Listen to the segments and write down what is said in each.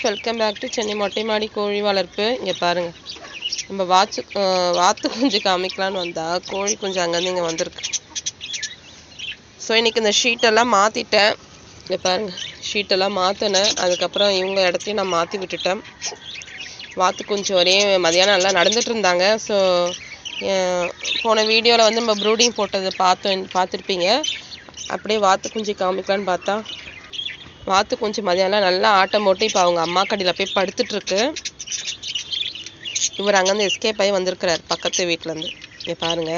Welcome back to Chennai மொட்டை மாடி கோழி வளர்ப்பு இங்கே பாருங்க நம்ம வாத்து அஹ், வாத்து குஞ்சு காமிக்கலான்னு வந்தா கோழி குஞ்சு அங்கேருந்து இங்கே வந்திருக்கு ஸோ இன்னைக்கு இந்த ஷீட்டெல்லாம் மாற்றிட்டேன் இங்கே பாருங்க ஷீட்டெல்லாம் மாற்றினேன் அதுக்கப்புறம் இவங்க இடத்தையும் நான் மாற்றி விட்டுட்டேன் வாத்து குஞ்சு ஒரே மதியானம் நல்லா நடந்துட்டு இருந்தாங்க ஸோ போன வீடியோவில் வந்து நம்ம ப்ரூடிங் போட்டது பார்த்தோம் பார்த்துருப்பீங்க அப்படியே வாத்து குஞ்சு காமிக்கலான்னு பார்த்தா வாத்து குஞ்சு மதியானம் நல்லா ஆட்டம் போட்டு இப்போ அவங்க அம்மா கடையில் போய் படுத்துட்டு இருக்கு இவர் அங்கேருந்து எஸ்கேப் ஆகி வந்திருக்கிறார் பக்கத்து வீட்டிலேருந்து இங்கே பாருங்க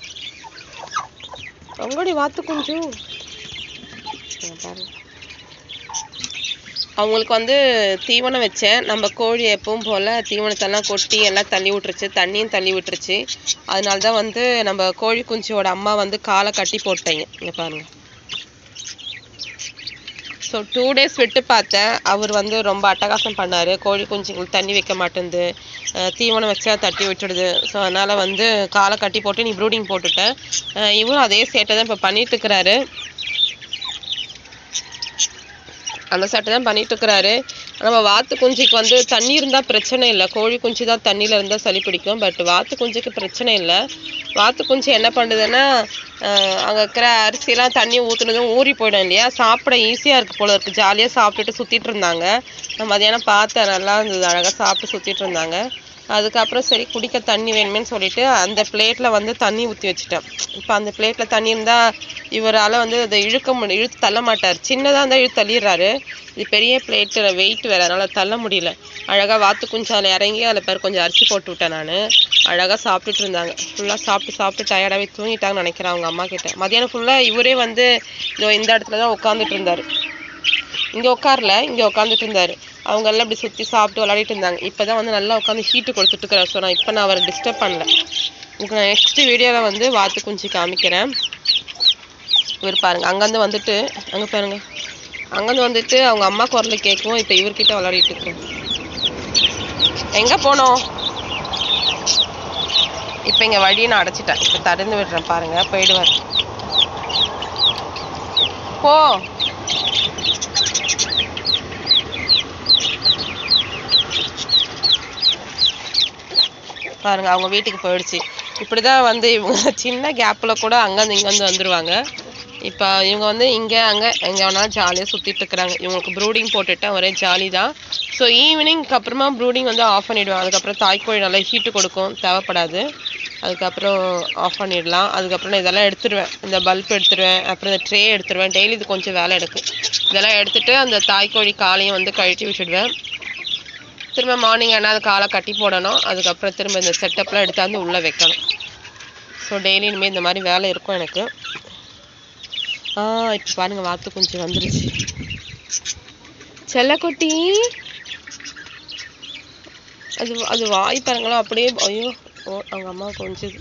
அவங்களுடைய வாத்து குஞ்சு இங்க பாருங்க அவங்களுக்கு வந்து தீவனம் வச்சேன் நம்ம கோழி எப்பவும் போல் தீவனத்தெல்லாம் கொட்டி எல்லாம் தள்ளி விட்டுருச்சு தண்ணியும் தள்ளி விட்டுருச்சு அதனால தான் வந்து நம்ம கோழி குஞ்சோட அம்மா வந்து காலை கட்டி போட்டாங்க இங்கே பாருங்க ஸோ டூ டேஸ் விட்டு பார்த்தேன் அவர் வந்து ரொம்ப அட்டகாசம் பண்ணார் கோழி குஞ்சுங்களுக்கு தண்ணி வைக்க மாட்டேங்குது அஹ் தீவனம் வச்சா தட்டி விட்டுடுது ஸோ அதனால் வந்து காலை கட்டி போட்டு நீ ப்ரூடிங் போட்டுட்டேன் அஹ் இவரும் அதே சேட்டை தான் இப்போ பண்ணிட்டு இருக்கிறாரு அந்த சட்டை தான் பண்ணிட்டு இருக்கிறாரு நம்ம வாத்து குஞ்சுக்கு வந்து தண்ணி இருந்தால் பிரச்சனை இல்லை கோழி குஞ்சு தான் தண்ணியில் இருந்தால் சளி பிடிக்கும் பட் வாத்து குஞ்சுக்கு பிரச்சனை இல்லை வாத்து குஞ்சு என்ன பண்ணுதுன்னா அங்கே இருக்கிற அரிசிலாம் தண்ணி ஊற்றுனதும் ஊறி போயிடும் இல்லையா சாப்பிட ஈஸியாக இருக்குது போல இருக்குது ஜாலியாக சாப்பிட்டுட்டு சுற்றிட்டு இருந்தாங்க நான் மதியானம் பார்த்தேன் நல்லா இருந்தது அழகாக சாப்பிட்டு சுற்றிட்டு இருந்தாங்க அதுக்கப்புறம் சரி குடிக்க தண்ணி வேணுமேன்னு சொல்லிட்டு அந்த பிளேட்டில் வந்து தண்ணி ஊற்றி வச்சுட்டேன் இப்போ அந்த பிளேட்டில் தண்ணி இருந்தால் இவரால் வந்து அதை இழுக்க முடியும் இழுத்து தள்ள மாட்டார் சின்னதாக இருந்தால் இழுத்து தள்ளிடுறாரு இது பெரிய பிளேட்டு வெயிட் வேறு அதனால் தள்ள முடியல அழகாக வாத்து குஞ்சு அதில் இறங்கி அதில் பேர் கொஞ்சம் அரிசி போட்டு விட்டேன் நான் அழகாக சாப்பிட்டுட்டு இருந்தாங்க ஃபுல்லாக சாப்பிட்டு சாப்பிட்டு டயர்டாகவே தூங்கிட்டாங்கன்னு நினைக்கிறேன் அவங்க அம்மா கிட்ட மதியானம் ஃபுல்லாக இவரே வந்து இதோ இந்த இடத்துல தான் உட்காந்துட்டு இருந்தார் இங்கே உட்காரல இங்கே உட்காந்துட்டு இருந்தார் அவங்க எல்லாம் இப்படி சுற்றி சாப்பிட்டு விளையாடிட்டு இருந்தாங்க இப்போ தான் வந்து நல்லா உட்காந்து ஹீட்டு கொடுத்துட்டு இருக்கிறார் ஸோ நான் இப்போ நான் அவரை டிஸ்டர்ப் பண்ணல உங்களுக்கு நான் நெக்ஸ்ட் வீடியோவில் வந்து வாத்து குஞ்சு காமிக்கிறேன் இவர் பாருங்க அங்கேருந்து வந்துட்டு அங்கே பாருங்க அங்கேருந்து வந்துட்டு அவங்க அம்மா குரலை கேட்கவும் இப்போ இவர்கிட்ட விளையாடிட்டு இருக்கேன் எங்கே போனோம் இப்போ இங்கே வழியை நான் அடைச்சிட்டேன் இப்போ திறந்து விடுறேன் பாருங்க போயிடுவார் போ பாருங்க அவங்க வீட்டுக்கு போயிடுச்சு இப்படிதான் வந்து இவங்க சின்ன கேப்பில் கூட அங்கேருந்து இங்கேருந்து வந்துருவாங்க இப்போ இவங்க வந்து இங்கே அங்கே எங்கே வேணாலும் ஜாலியாக சுற்றிட்டு இருக்கிறாங்க இவங்களுக்கு ப்ரூடிங் போட்டுட்டேன் ஒரே ஜாலி தான் ஸோ ஈவினிங்க்கு அப்புறமா ப்ரூடிங் வந்து ஆஃப் பண்ணிவிடுவேன் அதுக்கப்புறம் தாய்க்கோழி நல்லா ஹீட்டு கொடுக்கும் தேவைப்படாது அதுக்கப்புறம் ஆஃப் பண்ணிடலாம் அதுக்கப்புறம் நான் இதெல்லாம் எடுத்துருவேன் இந்த பல்ப் எடுத்துருவேன் அப்புறம் இந்த ட்ரே எடுத்துருவேன் டெய்லி இது கொஞ்சம் வேலை எடுக்கு இதெல்லாம் எடுத்துட்டு அந்த தாய்க்கோழி காலையும் வந்து கழட்டி விட்டுடுவேன் திரும்ப மார்னிங் ஆனால் அது காலை கட்டி போடணும் அதுக்கப்புறம் திரும்ப இந்த செட்டப்லாம் எடுத்தாந்து உள்ளே வைக்கணும் ஸோ டெய்லி இனிமேல் இந்த மாதிரி வேலை இருக்கும் எனக்கு ஆ இப்போ பாருங்க வாத்து குஞ்சு வந்துருச்சு செல்லக்குட்டி அது அது வாய் பாருங்களா அப்படியே ஐயோ ஓ அவங்க அம்மா கொஞ்சது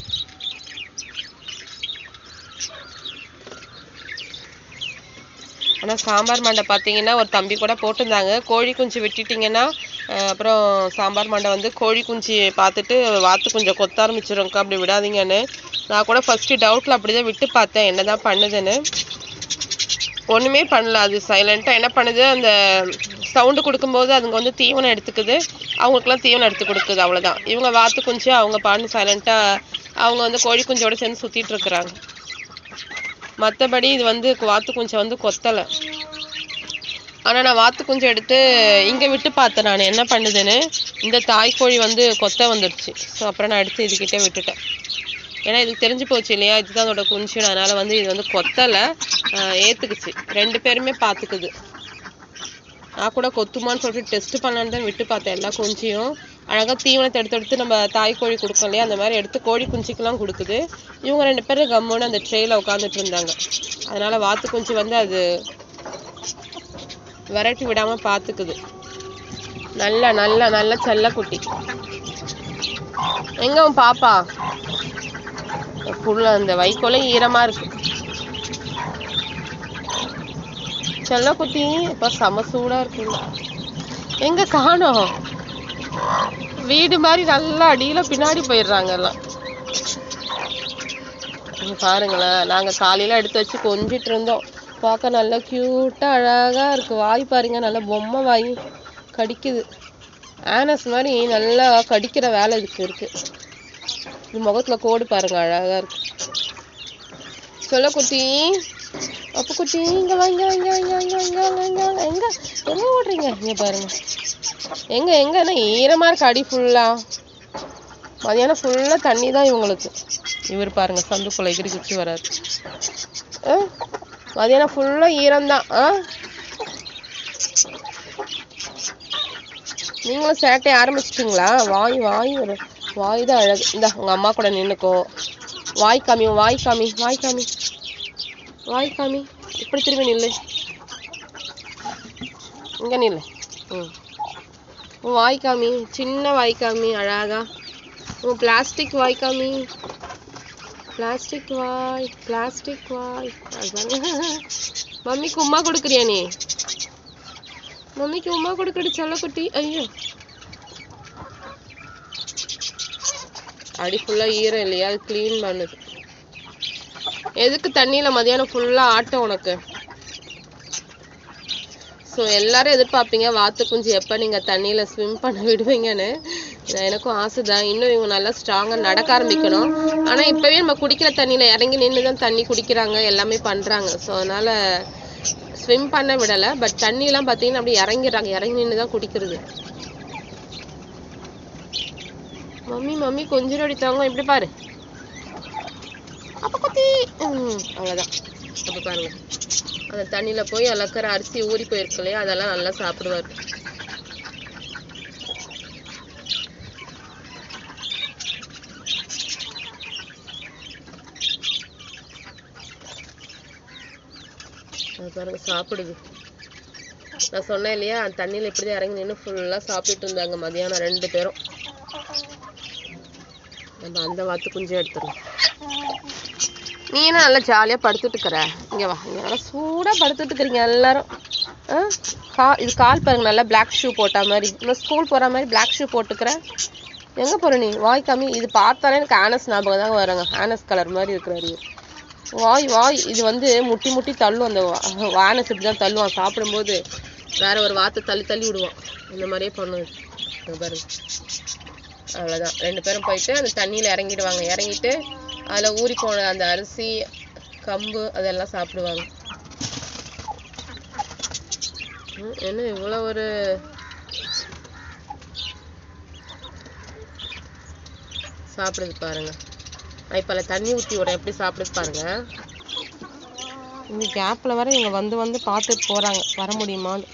ஆனால் சாம்பார் மண்டை பார்த்தீங்கன்னா ஒரு தம்பி கூட போட்டிருந்தாங்க கோழி குஞ்சு விட்டுட்டிங்கன்னா அஹ், அப்புறம் சாம்பார் மண்டை வந்து கோழி குஞ்சு பார்த்துட்டு வாத்து கொஞ்சம் கொத்த ஆரம்பிச்சிருங்கக்கா அப்படி விடாதீங்கன்னு நான் கூட ஃபஸ்ட்டு டவுட்டில் அப்படி தான் விட்டு பார்த்தேன் என்ன தான் பண்ணுதுன்னு ஒன்றுமே பண்ணல அது சைலண்ட்டாக என்ன பண்ணுது அந்த சவுண்டு கொடுக்கும்போது அதுங்க வந்து தீவனம் எடுத்துக்குது அவங்களுக்குலாம் தீவனம் எடுத்து கொடுக்குது அவ்வளோதான் இவங்க வாத்து குஞ்சு அவங்க பாட்டு சைலண்ட்டாக அவங்க வந்து கோழி குஞ்சோட சேர்ந்து சுற்றிட்டு இருக்கிறாங்க மற்றபடி இது வந்து வாத்து குஞ்சை வந்து கொத்தலை ஆனால் நான் வாத்து குஞ்சு எடுத்து இங்கே விட்டு பார்த்தேன் நான் என்ன பண்ணுதுன்னு இந்த தாய்க்கோழி வந்து கொத்த வந்துடுச்சு ஸோ அப்புறம் நான் எடுத்து இதுக்கிட்டே விட்டுட்டேன் ஏன்னா இதுக்கு தெரிஞ்சு போச்சு இல்லையா இதுதான் அதோட குஞ்சு அதனால வந்து இது வந்து கொத்தலை ஆஹ் ஏத்துக்குச்சு ரெண்டு பேருமே பார்த்துக்குது நான் கூட கொத்துமான்னு சொல்லிட்டு டெஸ்ட் பண்ணலான்னு தான் விட்டு பார்த்தேன் எல்லா குஞ்சையும் அழகாக தீவனத்தை எடுத்து எடுத்து நம்ம தாய் கோழி கொடுக்கோம் இல்லையா அந்த மாதிரி எடுத்து கோழி குஞ்சுக்கெல்லாம் கொடுக்குது இவங்க ரெண்டு பேரும் கம்முன்னு அந்த ட்ரேயில் உட்காந்துட்டு இருந்தாங்க அதனால வாத்து குஞ்சு வந்து அது விரட்டி விடாம பார்த்துக்குது நல்ல நல்ல நல்ல செல்லக்குட்டி எங்க உன் பாப்பா ஃபுல்லா அந்த வைக்கோலே ஈரமா இருக்கு செல்லக்குட்டி இப்ப செம சூடா இருக்குல்ல எங்க காணோம் வீடு மாதிரி நல்லா அடியில பின்னாடி போயிடுறாங்க எல்லாம் இங்க பாருங்களேன் நாங்க காலையில எடுத்து வச்சு கொஞ்சிட்டு இருந்தோம் பார்க்க நல்லா கியூட்டா அழகா இருக்கு வாய் பாருங்க நல்ல பொம்மை வாய் கடிக்குது ஆனஸ் மாதிரி நல்லா கடிக்கிற வேலை இதுக்கு இருக்கு இது முகத்துல கோடு பாருங்க அழகா இருக்கு சொல்ல குட்டி அப்ப குட்டி இங்க வா இங்க வா, இங்க வா, இங்க வா, இங்க வா, இங்க வா, இங்க வா, எங்க எங்க ஓடுறீங்க இங்க பாருங்க எங்க எங்கன்னா ஈரமா இருக்கு அடி ஃபுல்லா மதியானம் ஃபுல்லா தண்ணி தான் இவங்களுக்கு இவர் பாருங்க சந்துக்குள்ள எகிரி குச்சி வராரு ஆ? மதியானம் ஃபுல்லா ஈரம் தான் ஆ நீங்களும் சேட்டை ஆரம்பிச்சிட்டிங்களா வாய் வாய் ஒரு வாய் தான் அழகு இந்த உங்க அம்மா கூட நின்னுக்கோ வாய் காமி உன் வாய் காமி வாய் காமி வாய் காமி இப்படி திரும்பி நில்லு இங்க நில்லு ம் உன் வாய் காமி சின்ன வாய் காமி அழகா உன் பிளாஸ்டிக் வாய் காமி பிளாஸ்டிக் வாய் பிளாஸ்டிக் வாய் அதானே. மம்மிக்கு உம்மா கொடுக்குறியா நீ மம்மிக்கு உம்மா கொடுக்கடி செல்லக்குட்டி ஐயோ அடி ஃபுல்லா ஈரம் இல்லையா அது க்ளீன் பண்ணுது எதுக்கு தண்ணியில மதியானம் ஃபுல்லா ஆட்டம் உனக்கு ஸோ எல்லாரும் எதிர்பார்ப்பீங்க வாத்து குஞ்சு எப்போ நீங்கள் தண்ணியில் ஸ்விம் பண்ண விடுவீங்கன்னு நான் எனக்கும் ஆசை தான் இன்னும் இவங்க நல்லா ஸ்ட்ராங்காக நடக்க ஆரம்பிக்கணும் ஆனால் இப்போவே நம்ம குடிக்கிற தண்ணியில் இறங்கி நின்று தான் தண்ணி குடிக்கிறாங்க எல்லாமே பண்ணுறாங்க ஸோ அதனால் ஸ்விம் பண்ண விடலை பட் தண்ணியெல்லாம் பார்த்தீங்கன்னா அப்படியே இறங்கிடுறாங்க இறங்கி நின்று தான் குடிக்கிறது மம்மி மம்மி கொஞ்சம் அடித்தாங்க இப்படி பாரு அப்ப குத்தி ம், அவ்வளவுதான் அப்ப பாருங்க அந்த தண்ணியில போய் அளக்கிற அரிசி ஊறி போயிருக்கு இல்லையா அதெல்லாம் நல்லா சாப்பிடுவாரு அது பாருங்க சாப்பிடுது நான் சொன்னேன் இல்லையா அந்த தண்ணியில இப்படிதான் இறங்கி நின்று ஃபுல்லா சாப்பிட்டுட்டு இருந்தாங்க மதியானம் ரெண்டு பேரும் நம்ம அந்த வாத்து குஞ்சே எடுத்துடலாம் நீ என்ன நல்லா ஜாலியா படுத்துட்டு இருக்கிற இங்க வா இங்க நல்லா சூடா படுத்துட்டு இருக்கிறீங்க எல்லாரும் ஆ? கா இது கால் பாருங்க நல்லா பிளாக் ஷூ போட்ட மாதிரி இன்னும் ஸ்கூல் போற மாதிரி பிளாக் ஷூ போட்டுக்கிற எங்க போற நீ வாய் கம்மி இது பார்த்தாலே எனக்கு ஆனஸ் ஞாபகம் தான் வராங்க ஆனஸ் கலர் மாதிரி இருக்கிறாரு இவரு. வாய் வாய் இது வந்து முட்டி முட்டி தள்ளும் அந்த வா- ஆனஸ் இப்படி தான் தள்ளுவான் சாப்பிடும்போது வேற ஒரு வாத்தை தள்ளி தள்ளி விடுவான் இந்த மாதிரியே பண்ணுது இங்க பாருங்க அவ்வளவுதான் ரெண்டு பேரும் போயிட்டு அந்த தண்ணியில இறங்கிடுவாங்க இறங்கிட்டு அதுல ஊறி போன அந்த அரிசி கம்பு அதெல்லாம் சாப்பிடுவாங்க ம், என்ன இவ்வளவு ஒரு சாப்பிடுது பாருங்க நான் இப்ப அதுல தண்ணி ஊத்தி விட எப்படி சாப்பிடுது பாருங்க இந்த கேப்ல வர இவங்க வந்து வந்து பார்த்துட்டு போறாங்க வர முடியுமான்னு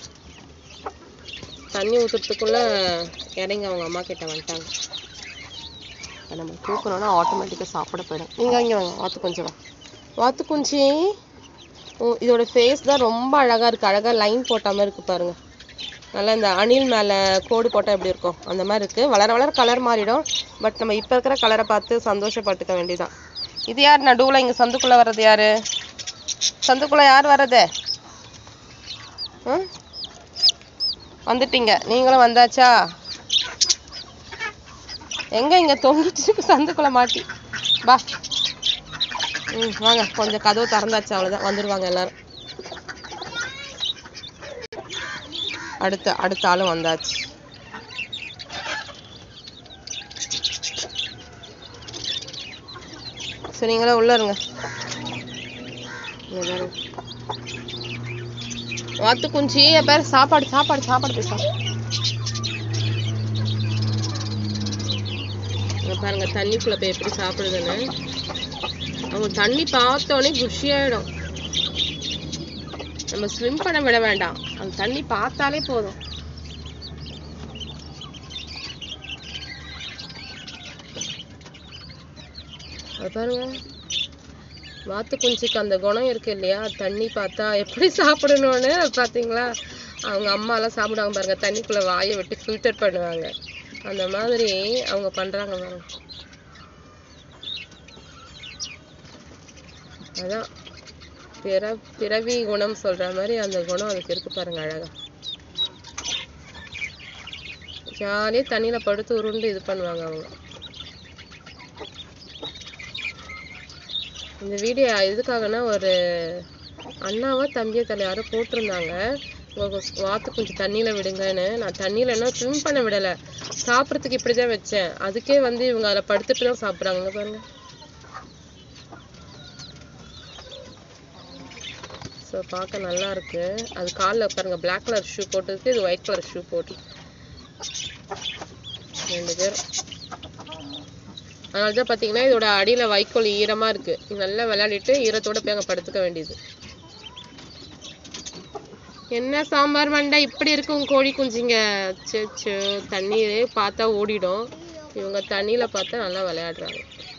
தண்ணி ஊத்துறதுக்குள்ள இறங்கி அவங்க அம்மா கிட்ட வந்துட்டாங்க இப்ப நம்ம தூக்கணும்னா ஆட்டோமேட்டிக்காக சாப்பிட போயிடும் நீங்க இங்க வாங்க வாத்து கொஞ்சம் வா வாத்து குஞ்சு ஓ இதோட ஃபேஸ் தான் ரொம்ப அழகா இருக்கு அழகா லைன் போட்ட மாதிரி இருக்கு பாருங்க நல்லா இந்த அணில் மேல கோடு போட்டா எப்படி இருக்கும் அந்த மாதிரி இருக்கு வளர வளர கலர் மாறிடும் பட் நம்ம இப்ப இருக்கிற கலரை பார்த்து சந்தோஷப்பட்டுக்க வேண்டியதான் இது யார் நடுவுல இங்க சந்துக்குள்ள வர்றது யாரு சந்துக்குள்ள யார் வர்றது ம்? வந்துட்டீங்க நீங்களும் வந்தாச்சா எங்க இங்க தொங்கிட்டு இருக்கு சந்துக்குள்ள மாட்டி பா ம் வாங்க கொஞ்சம் கதவு திறந்தாச்சு அவ்வளவுதான் வந்துருவாங்க எல்லாரும் அடுத்த அடுத்த ஆளும் வந்தாச்சு சரி நீங்களே உள்ள இருங்க இங்க பாருங்க. வாத்து குஞ்சு என் பேர் சாப்பாடு சாப்பாடு சாப்பாடு பேச பாருங்க தண்ணிக்குள்ள போய் எப்படி சாப்பிடுதுன்னு அவங்க தண்ணி பார்த்த உடனே குஷியாயிடும் நம்ம ஸ்விம் பண்ண விட வேண்டாம் அந்த தண்ணி பார்த்தாலே போதும் அது பாருங்க வாத்து குஞ்சுக்கு அந்த குணம் இருக்கு இல்லையா தண்ணி பார்த்தா எப்படி சாப்பிடணும்னு பாத்தீங்களா அவங்க அம்மா எல்லாம் சாப்பிடுவாங்க பாருங்க தண்ணிக்குள்ள வாயை விட்டு ஃபில்டர் பண்ணுவாங்க அந்த மாதிரி அவங்க பண்றாங்க பாருங்க அதான் பிற பிறவி குணம் சொல்ற மாதிரி அந்த குணம் அதுக்கு இருக்கு பாருங்க அழகா ஜாலியா தண்ணியில படுத்து உருண்டு இது பண்ணுவாங்க அவங்க இந்த வீடியோ எதுக்காகனா ஒரு அண்ணாவா தம்பியோ தலை யாரோ போட்டிருந்தாங்க உங்க வாத்து கொஞ்சம் தண்ணியில விடுங்கன்னு நான் தண்ணியில இன்னும் ஸ்விம் பண்ண விடல சாப்பிட்றதுக்கு இப்படிதான் வச்சேன் அதுக்கே வந்து இவங்க அதில் படுத்துட்டு தான் சாப்பிட்றாங்க இங்க பாருங்க ஸோ பார்க்க நல்லா இருக்கு அது காலில் பாருங்க Black கலர் ஷூ போட்டிருக்கு இது ஒயிட் கலர் ஷூ போட்டு ரெண்டு பேரும் அதனால தான் பார்த்தீங்கன்னா இதோட அடியில வைக்கோல் ஈரமா இருக்கு இது நல்லா விளையாடிட்டு ஈரத்தோட போய் அங்கே படுத்துக்க வேண்டியது என்ன சாம்பார் மண்டை இப்படி இருக்கு உங்க கோழி குஞ்சுங்க அச்சச்சோ தண்ணி பார்த்தா ஓடிடும் இவங்க தண்ணியில பார்த்தா நல்லா விளையாடுறாங்க